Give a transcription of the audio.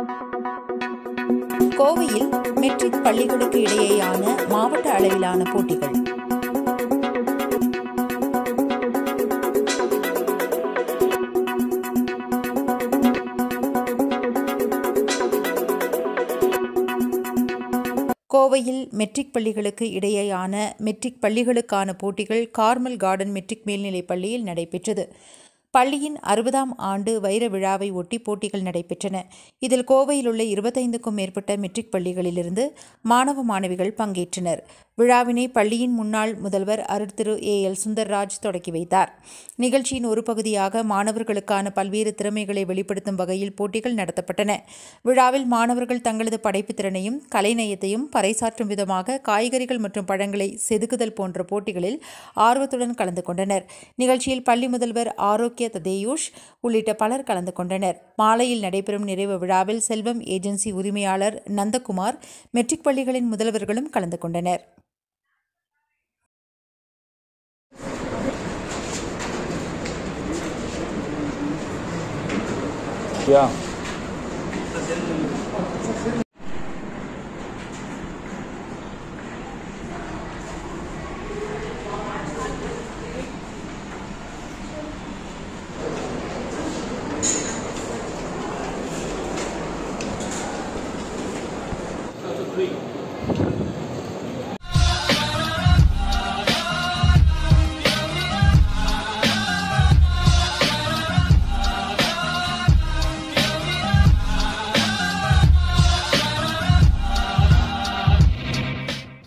கோவையில் மெட்ரிக் பள்ளிகளுக்கு இடையேயான மாவட்ட அளவிலான போட்டிகள் கோவையில் மெட்ரிக் பள்ளிகளுக்கு இடையேயான மெட்ரிக் பள்ளிகளுக்கான போட்டிகள் கார்மல் கார்டன் மெட்ரிக் மேல்நிலைப் பள்ளியில் நடைபெற்றது பள்ளியின் அறுபதாம் ஆண்டு வைர விழாவை ஒட்டி போட்டிகள் நடைபெற்றன இதில் கோவையில் உள்ள இருபத்தைந்துக்கும் மேற்பட்ட மெட்ரிக் பள்ளிகளிலிருந்து மாணவ மாணவிகள் பங்கேற்றனர் விழாவினை பள்ளியின் முன்னாள் முதல்வர் அருட் திரு ஏ எல் சுந்தர்ராஜ் தொடக்கி வைத்தார் நிகழ்ச்சியின் ஒரு பகுதியாக மாணவர்களுக்கான பல்வேறு திறமைகளை வெளிப்படுத்தும் வகையில் போட்டிகள் நடத்தப்பட்டன விழாவில் மாணவர்கள் தங்களது படைப்புத் திறனையும் கலைநயத்தையும் பறைசாற்றும் விதமாக காய்கறிகள் மற்றும் பழங்களை செதுக்குதல் போன்ற போட்டிகளில் ஆர்வத்துடன் கலந்து கொண்டனர் நிகழ்ச்சியில் பள்ளி முதல்வர் ஆரோக்கிய ததேயூஷ் உள்ளிட்ட பலர் கலந்து கொண்டனர் மாலையில் நடைபெறும் நிறைவு விழாவில் செல்வம் ஏஜென்சி உரிமையாளர் நந்தகுமார் மெட்ரிக் பள்ளிகளின் முதல்வர்களும் கலந்து கொண்டனர் Yeah.